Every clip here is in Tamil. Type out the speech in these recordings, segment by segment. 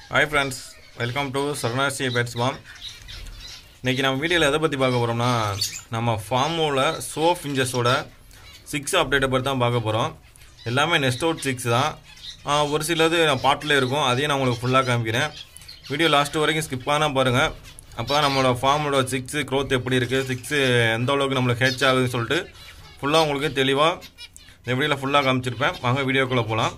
hi friends welcome to Saranasi pets farm இன்றைக்கி நம்ம வீடியோவில் எதை பற்றி பார்க்க போகிறோம்னா நம்ம ஃபார்மோட சோ ஃபிஞ்சஸோட சிக்ஸ் அப்டேட்டை பற்றி தான் பார்க்க போகிறோம் எல்லாமே நெஸ்ட் அவுட் சிக்ஸ் தான் ஆ, ஒரு சிலது பாட்டில் இருக்கும் அதையும் நான் உங்களுக்கு ஃபுல்லாக காமிக்கிறேன் வீடியோ லாஸ்ட் வரைக்கும் ஸ்கிப் ஆனால் பாருங்கள் அப்போ தான் நம்மளோட ஃபார்மோட சிக்ஸு க்ரோத் எப்படி இருக்குது சிக்ஸு எந்த அளவுக்கு நம்மளுக்கு ஹெச் ஆகுதுன்னு சொல்லிட்டு ஃபுல்லாக உங்களுக்கு தெளிவாக இந்த வீடியோவில் ஃபுல்லாக காமிச்சிருப்பேன் வாங்க வீடியோக்குள்ளே போகலாம்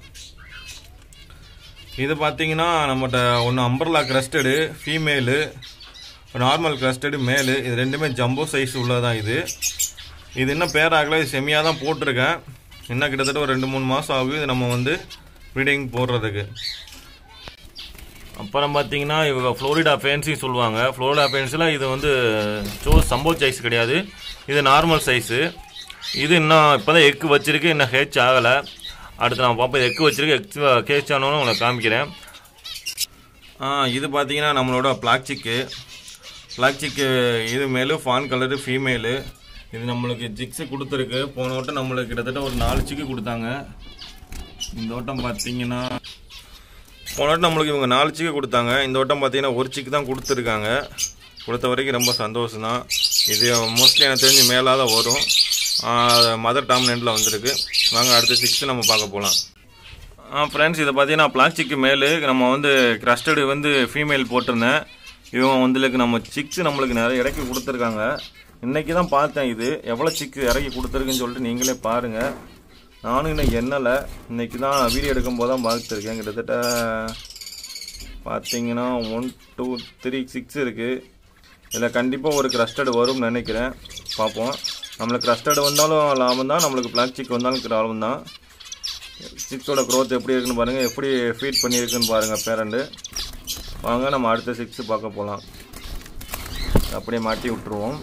இது பார்த்தீங்கன்னா நம்மகிட்ட ஒன்று umbrella crested female normal crested male இது ரெண்டுமே ஜம்போ சைஸ் உள்ளதான் இது இது இன்னும் பேர் ஆகல இது செமியாக தான் போட்டிருக்கேன் இன்னும் கிட்டத்தட்ட ஒரு ரெண்டு மூணு மாதம் ஆகுது இது நம்ம வந்து ப்ரீடிங் போடுறதுக்கு அப்புறம் பார்த்தீங்கன்னா இவங்க ஃப்ளோரிடா ஃபேன்ஸி சொல்லுவாங்க ஃப்ளோரிடா ஃபேன்ஸில் இது வந்து சோ சம்போ சைஸ் கிடையாது இது நார்மல் சைஸு இது இன்னும் இப்போ தான் எக்கு வச்சிருக்கு இன்னும் ஹேச் ஆகலை அடுத்து நான் பார்ப்போம் எக்கு வச்சிருக்கு எக் ஹேச் ஆனோன்னு உங்களுக்கு காமிக்கிறேன் ஆ இது பார்த்தீங்கன்னா நம்மளோட பிளாக் சிக்கு பிளாக் சிக்கு இது மேலு ஃபான் கலரு ஃபீமேலு இது நம்மளுக்கு ஜிக்ஸு கொடுத்துருக்கு போன வட்டம் நம்மளுக்கு கிட்டத்தட்ட ஒரு நாலு சிக்கு கொடுத்தாங்க இந்த வட்டம் பார்த்தீங்கன்னா போன வட்டம் நம்மளுக்கு இவங்க நாலு சிக்கு கொடுத்தாங்க இந்த வட்டம் பார்த்தீங்கன்னா ஒரு சிக்கு தான் கொடுத்துருக்காங்க கொடுத்த வரைக்கும் ரொம்ப சந்தோஷம் தான் இது மோஸ்ட்லி எனக்கு தெரிஞ்சு மேலாக தான் வரும் மதர் டாமினெண்டில் வந்திருக்கு வாங்க அடுத்த சிக்ஸ் நம்ம பார்க்க போகலாம் ஃப்ரெண்ட்ஸ் இதை பார்த்தீங்கன்னா பிளாஸ்டிக் மேலு நம்ம வந்து கிரஸ்டடு வந்து ஃபீமேல் போட்டிருந்தேன் இவங்க வந்துருக்கு நம்ம சிக்ஸ் நம்மளுக்கு நிறைய இறக்கி கொடுத்துருக்காங்க இன்னைக்கு தான் பார்த்தேன் இது எவ்வளோ சிக்கு இறக்கி கொடுத்துருக்குன்னு சொல்லிட்டு நீங்களே பாருங்கள் நானும் இன்னும் எண்ணலை இன்னைக்கு தான் வீடியோ எடுக்கும்போது தான் பார்த்துருக்கேன் கிட்டத்தட்ட பார்த்தீங்கன்னா ஒன் டூ த்ரீ சிக்ஸ் இருக்குது இதில் கண்டிப்பாக ஒரு கிரஸ்டடு வரும்னு நினைக்கிறேன் பார்ப்போம் நம்மளுக்கு கிரஸ்டடு வந்தாலும் லாபம் தான் நம்மளுக்கு பிளாக் சிக் வந்தாலும் லாபம் தான் சிக்ஸோட க்ரோத் எப்படி இருக்குன்னு பாருங்கள் எப்படி ஃபீட் பண்ணியிருக்குன்னு பாருங்கள் பேரண்டு வாங்க நம்ம அடுத்த சிக்ஸ் பார்க்க போகலாம் அப்படியே மாட்டி விட்டுருவோம்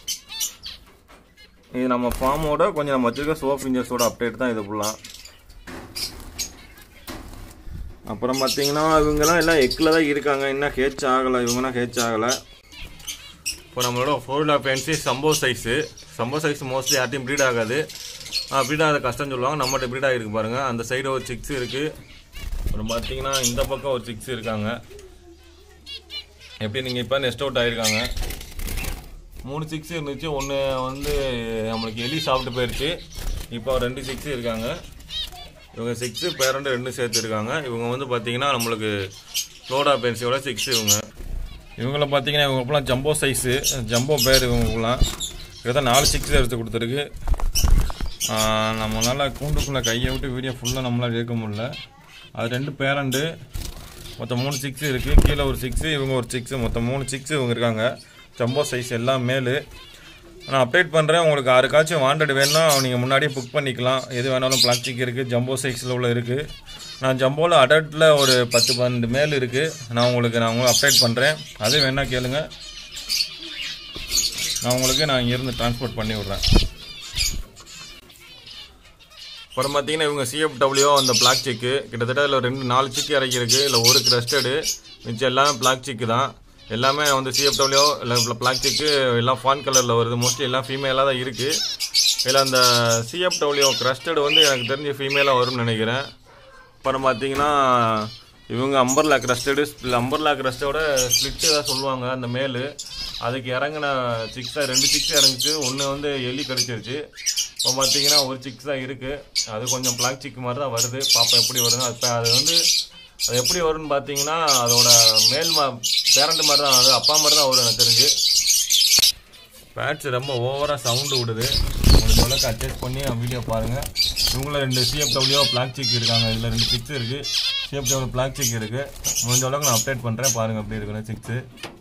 இது நம்ம ஃபார்மோட கொஞ்சம் நம்ம வச்சிருக்க சோப் இன்ஜர்ஸோட அப்டேட் தான் இது ஃபுல்லாக அப்புறம் பார்த்தீங்கன்னா இவங்கெல்லாம் எல்லாம் எக்கில் தான் இருக்காங்க இன்னும் ஹேச் ஆகலை இவங்கலாம் ஹேச் ஆகலை இப்போ நம்மளோட ஃபோர்லா fancy jumbo size jumbo size mostly யார்ட்டையும் ப்ரீட் ஆகாது ப்ரீட் ஆகாத கஷ்டம் சொல்லுவாங்க நம்மகிட்ட ப்ரீட் ஆகிருக்கு பாருங்கள் அந்த சைடு ஒரு சிக்ஸ் இருக்குது அப்புறம் பார்த்தீங்கன்னா இந்த பக்கம் ஒரு சிக்ஸ் இருக்காங்க எப்படி நீங்கள் இப்போ நெஸ்ட் அவுட் ஆகிருக்காங்க மூணு சிக்ஸ் இருந்துச்சு ஒன்று வந்து நம்மளுக்கு எலி சாப்பிட்டு போயிடுச்சு இப்போ ரெண்டு சிக்ஸ் இருக்காங்க இவங்க சிக்ஸு பேரண்ட் ரெண்டு சேர்த்து இருக்காங்க இவங்க வந்து பார்த்தீங்கன்னா நம்மளுக்கு லோடா பென்சியோட சிக்ஸ் இவங்க இவங்கள பார்த்தீங்கன்னா இவங்களுக்குலாம் ஜம்போ சைஸு ஜம்போ பேர் இவங்களுக்குலாம் கிட்டத்தட்ட நாலு சிக்ஸ் எடுத்து கொடுத்துருக்கு நம்மளால் கூண்டுக்குள்ளே கையை விட்டு வீடியோ ஃபுல்லாக நம்மளால் எடுக்க முடியல அது ரெண்டு பேரண்டு மொத்தம் மூணு சிக்ஸ் இருக்குது கீழே ஒரு சிக்ஸு இவங்க ஒரு சிக்ஸு மொத்தம் மூணு சிக்ஸ் இவங்க இருக்காங்க ஜம்போ சைஸ் எல்லாம் மேலு நான் அப்டேட் பண்ணுறேன் உங்களுக்கு யாருக்காச்சும் வாண்டட் வேணும்னா நீங்கள் முன்னாடியே புக் பண்ணிக்கலாம் எது வேணாலும் பிளாஸ்டிக் இருக்குது ஜம்போ சைஸில் உள்ள இருக்குது நான் ஜம்போவில் அடல்ட்டில் ஒரு பத்து பன்னெண்டு மேல் இருக்குது நான் உங்களுக்கு நான் உங்களுக்கு அப்டேட் பண்ணுறேன் அது வேணால் கேளுங்க நான் உங்களுக்கு நான் இங்கேருந்து ட்ரான்ஸ்போர்ட் பண்ணி விட்றேன் அப்புறம் பார்த்தீங்கன்னா இவங்க சிஎஃப்டபிள்யூ அந்த பிளாக் சிக்கு கிட்டத்தட்ட இதில் ரெண்டு நாலு சிக்கு இறக்கியிருக்கு இல்லை ஒரு கிரஸ்டடு மிச்சம் எல்லாமே பிளாக் சிக்கு தான் எல்லாமே வந்து சிஎஃப்டபிள்யூ இல்லை பிளாக் சிக்கு எல்லாம் ஃபான் கலரில் வருது மோஸ்ட்லி எல்லாம் ஃபீமேலாக தான் இருக்குது இதில் அந்த சிஎஃப்டபிள்யூ கிரஸ்டடு வந்து எனக்கு தெரிஞ்சு ஃபீமேலாக வரும்னு நினைக்கிறேன் அப்புறம் பார்த்தீங்கன்னா இவங்க அம்பர்லா கிரஸ்டடு அம்பர்லா கிரஸ்டோட ஸ்பிளிட்டு தான் சொல்லுவாங்க அந்த மேலு அதுக்கு இறங்கின சிக்ஸாக ரெண்டு சிக்ஸ் இறங்குச்சு ஒன்று வந்து எலி கடிச்சிருச்சு இப்போ பார்த்தீங்கன்னா ஒரு சிக்ஸ் தான் இருக்குது அது கொஞ்சம் பிளாக் சிக் மாதிரி தான் வருது பாப்பா எப்படி வருது அது அது வந்து அது எப்படி வரும்னு பார்த்தீங்கன்னா அதோட மேல் மா பேரண்ட் மாதிரி தான் அது அப்பா மாதிரி தான் வரும் எனக்கு தெரிஞ்சு பேட்ஸ் ரொம்ப ஓவராக சவுண்டு விடுது உங்களுக்கு அளவுக்கு அட்ஜஸ்ட் பண்ணி வீடியோ பாருங்கள் இவங்கள ரெண்டு சிஎஃப்டபிள்யூ பிளாக் சிக் இருக்காங்க இதில் ரெண்டு சிக்ஸ் இருக்குது சிஎஃப்டபிள்யூ பிளாக் சிக் இருக்குது முடிஞ்ச அளவுக்கு நான் அப்டேட் பண்ணுறேன் பாருங்கள் எப்படி இருக்குன்னு சிக்ஸு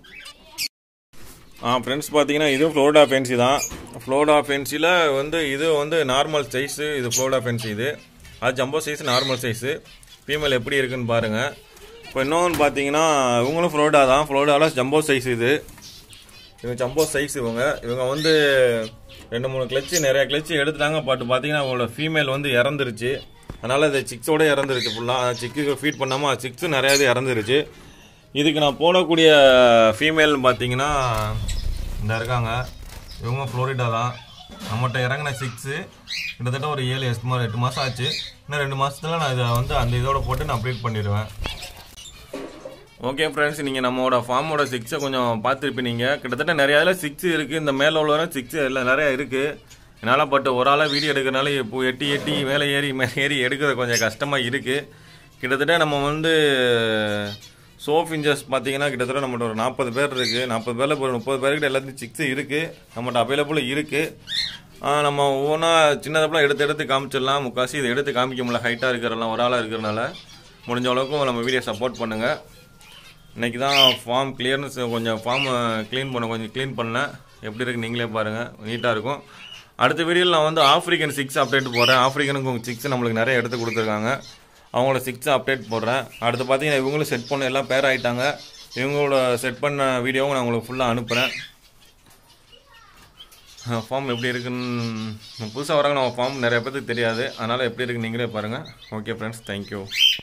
ஆ ஃப்ரெண்ட்ஸ் பார்த்தீங்கன்னா இது ஃப்ளோரிடா ஃபென்சி தான் ஃப்ளோரிடா ஃபென்சியில் வந்து இது வந்து நார்மல் சைஸு இது ஃப்ளோரிடா ஃபென்சி இது அது jumbo size normal size female எப்படி இருக்குன்னு பாருங்கள் இப்போ இன்னொன்று பார்த்தீங்கன்னா இவங்களும் ஃப்ளோரிடா தான் ஃப்ளோரிடாவில் ஜம்போ சைஸ் இது இவங்க ஜம்போ சைஸ் இவங்க இவங்க வந்து ரெண்டு மூணு கிளச்சு நிறைய கிளச்சு எடுத்துட்டாங்க பட் பார்த்தீங்கன்னா அவங்களோட ஃபீமேல் வந்து இறந்துருச்சு அதனால் இது சிக்ஸோட இறந்துருச்சு ஃபுல்லாக சிக்கு ஃபீட் பண்ணாமல் சிக்ஸும் நிறையா இது இறந்துருச்சு இதுக்கு நான் போடக்கூடிய ஃபீமேல் பார்த்தீங்கன்னா இந்த இருக்காங்க இவங்க ஃப்ளோரிடா தான் நம்மகிட்ட இறங்கின சிக்ஸு கிட்டத்தட்ட ஒரு ஏழு எட்டு மாதம் எட்டு மாதம் ஆச்சு இன்னும் ரெண்டு மாதத்துல நான் இதை வந்து அந்த இதோட போட்டு நான் அப்டேட் பண்ணிடுவேன் ஓகே ஃப்ரெண்ட்ஸ் நீங்கள் நம்மளோட ஃபார்மோட சிக்ஸை கொஞ்சம் பார்த்துருப்பீங்க கிட்டத்தட்ட நிறைய இதில் சிக்ஸ் இருக்குது இந்த மேலே உள்ள சிக்ஸ் எல்லாம் நிறையா இருக்குது என்னால் பட் ஒரு ஆளாக வீடியோ எடுக்கிறனால இப்போ எட்டி எட்டி மேலே ஏறி மேலே ஏறி எடுக்கிறது கொஞ்சம் கஷ்டமாக இருக்குது கிட்டத்தட்ட நம்ம வந்து சோஃப் இன்ஜஸ் பார்த்தீங்கன்னா கிட்டத்தட்ட நம்மகிட்ட ஒரு நாற்பது பேர் இருக்குது நாற்பது பேரில் ஒரு முப்பது பேர்கிட்ட எல்லாத்தையும் சிக்ஸ் இருக்குது நம்மகிட்ட அவைலபிள் இருக்குது நம்ம ஒவ்வொன்றா சின்னதப்பெல்லாம் எடுத்து எடுத்து காமிச்சிடலாம் முக்காசி இதை எடுத்து காமிக்க முடியல ஹைட்டாக இருக்கிறலாம் ஒரு ஆளாக இருக்கிறனால முடிஞ்ச அளவுக்கு நம்ம வீடியோ சப்போர்ட் பண்ணுங்கள் இன்றைக்கி தான் ஃபார்ம் கிளியர்னஸ் கொஞ்சம் ஃபார்ம் க்ளீன் பண்ண கொஞ்சம் க்ளீன் பண்ணேன் எப்படி இருக்கு நீங்களே பாருங்கள் நீட்டாக இருக்கும் அடுத்த வீடியோவில் நான் வந்து ஆஃப்ரிக்கன் சிக்ஸ் அப்டேட் போடுறேன் ஆஃப்ரிக்கனுக்கு சிக்ஸ் நம்மளுக்கு நிறைய எடுத்து கொடுத்துருக்காங்க அவங்களோட சிக்ஸ் அப்டேட் போடுறேன் அடுத்து பார்த்தீங்கன்னா இவங்களும் செட் பண்ண எல்லாம் பேர் ஆகிட்டாங்க இவங்களோட செட் பண்ண வீடியோவும் நான் உங்களுக்கு ஃபுல்லாக அனுப்புகிறேன் ஃபார்ம் எப்படி இருக்குன்னு புதுசாக வராங்க நம்ம ஃபார்ம் நிறைய பேருக்கு தெரியாது அதனால் எப்படி இருக்குன்னு நீங்களே பாருங்கள் ஓகே ஃப்ரெண்ட்ஸ் தேங்க்யூ